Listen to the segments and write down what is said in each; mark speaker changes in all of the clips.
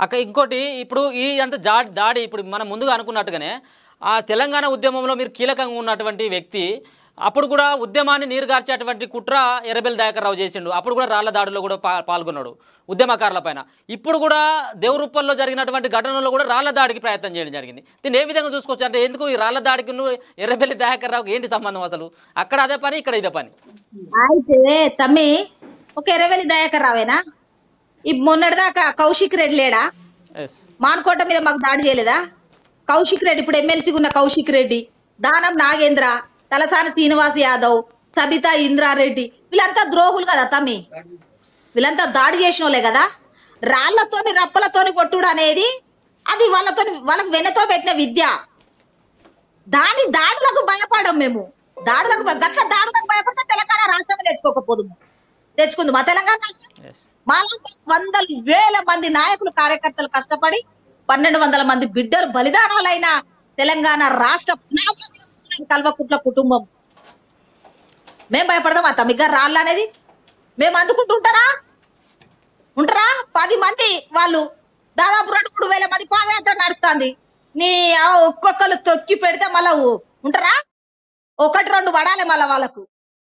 Speaker 1: అక్క ఇంకోటి ఇప్పుడు ఈ అంత జా దాడి ఇప్పుడు మనం ముందుగా అనుకున్నట్టుగానే ఆ తెలంగాణ ఉద్యమంలో మీరు కీలకంగా ఉన్నటువంటి వ్యక్తి అప్పుడు కూడా ఉద్యమాన్ని నీరుగార్చేటువంటి కుట్ర ఎర్రబెల్లి దయాకర్ రావు చేసిండు అప్పుడు కూడా రాళ్ల దాడిలో కూడా పా పాల్గొన్నాడు ఉద్యమకారుల పైన ఇప్పుడు కూడా దేవరూపంలో జరిగినటువంటి ఘటనలో కూడా రాళ్ల దాడికి ప్రయత్నం చేయడం జరిగింది దీన్ని ఏ విధంగా చూసుకోవచ్చు అంటే ఎందుకు ఈ రాళ్ల దాడికి నువ్వు ఎర్రబెల్లి దయాకర్ రావుకి ఏంటి సంబంధం అసలు అక్కడ అదే పని ఇక్కడ ఇదే పని
Speaker 2: అయితే తమ్మి ఒక ఎర్రవెల్లి దయాకర్ రావేనా ఈ మొన్నటిదాకా కౌశిక్ రెడ్డి లేడా
Speaker 1: ఎస్
Speaker 2: మాన్కోట మీద మాకు దాడి చేయలేదా కౌశిక్ రెడ్డి ఇప్పుడు ఎమ్మెల్సీగా ఉన్న కౌశిక్ రెడ్డి దానం నాగేంద్ర తలసాని శ్రీనివాస్ యాదవ్ సబితా ఇంద్రారెడ్డి వీళ్ళంతా ద్రోహులు కదా తమ్మి వీళ్ళంతా దాడి చేసిన వాళ్ళే కదా రాళ్లతోని రప్పలతోని కొట్టుడు అనేది అది వాళ్ళతోని వాళ్ళకి వెన్నతో పెట్టిన విద్య దాని దాడులకు భయపడం మేము దాడులకు భయ- గట్ల దాడులకు భయపడితే తెలంగాణ రాష్ట్రం తెచ్చుకోకపోదు తెచ్చుకుంది మా తెలంగాణ రాష్ట్రం
Speaker 1: ఎస్
Speaker 2: మాలాంటి వందల వేల మంది నాయకులు కార్యకర్తలు కష్టపడి పన్నెండు వందల మంది బిడ్డలు బలిదానాలైన తెలంగాణ రాష్ట్ర పునాదుల మీద కూర్చున్నది కల్వకుట్ల కుటుంబం మేం భయపడదాం ఆ తమిగ్గ రాళ్ళు అనేది మేము అందుకుంటూ ఉంటారా ఉంటారా పది మంది వాళ్ళు దాదాపు రెండు మూడు వేల మంది పాదయాత్ర నడుస్తుంది నీ ఆ ఒక్కొక్కరు తొక్కి పెడితే మళ్ళా ఊ- ఉంటారా ఒకటి రెండు పడాలి మళ్ళా వాళ్ళకు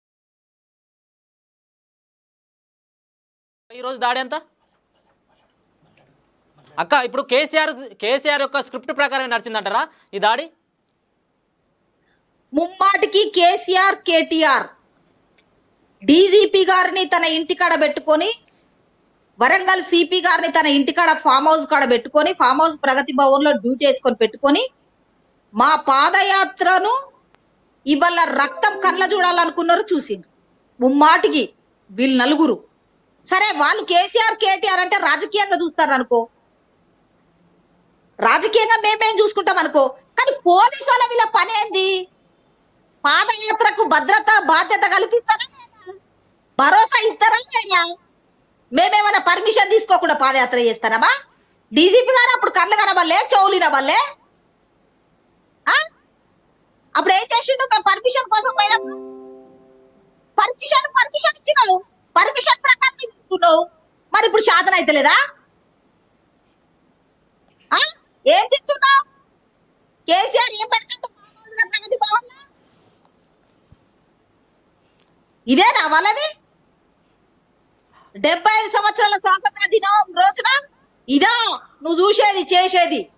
Speaker 1: ఈరోజు దాడి ఎంత అక్క ఇప్పుడు కేసీఆర్ కేసీఆర్ యొక్క స్క్రిప్ట్ ప్రకారం నడిచిందంటారా ఈ దాడి
Speaker 2: ముమ్మాటికి కేసీఆర్ కేటీఆర్ డీజీపీ గారిని తన ఇంటికాడ పెట్టుకొని వరంగల్ సిపి గారిని తన ఇంటికాడ ఫామ్ హౌస్ కాడ పెట్టుకొని ఫామ్ హౌస్ ప్రగతి భవన్ లో డ్యూటీ వేసుకొని పెట్టుకొని మా పాదయాత్రను ఇవాళ రక్తం కళ్ళ చూడాలనుకున్నారు చూసిండ్రు ముమ్మాటికి వీళ్ళు నలుగురు సరే వాళ్ళు కేసీఆర్ కేటీఆర్ అంటే రాజకీయంగా చూస్తారు అనుకో రాజకీయంగా మేమేం చూసుకుంటాం అనుకో కానీ పోలీసు వాళ్ళ వీళ్ళ పని ఏంది పాదయాత్రకు భద్రత బాధ్యత కల్పిస్తారా లేదా? భరోసా ఇస్తారా లేదా మేమేమైనా పర్మిషన్ తీసుకోకుండా పాదయాత్ర చేస్తారమ్మా డీజీపీ గారు అప్పుడు కళ్ళు కనబల్లే చెవులు వల్లే అప్పుడు ఏం చేసిండు మేము పర్మిషన్ కోసం పోయినప్పుడు పర్మిషన్ పర్మిషన్ ఇచ్చినావు పర్మిషన్ ప్రకారం తీసుకున్నావు మరి ఇప్పుడు శాతం అయితలేదా ఆ? ఏం తింటున్నావు కేసీఆర్ ఏం పెడుతుంటావు ప్రగతి భవన్ ఇదేనా వాళ్ళది డెబ్బై ఐదు సంవత్సరాల స్వాతంత్ర దినం రోజున ఇదా నువ్వు చూసేది చేసేది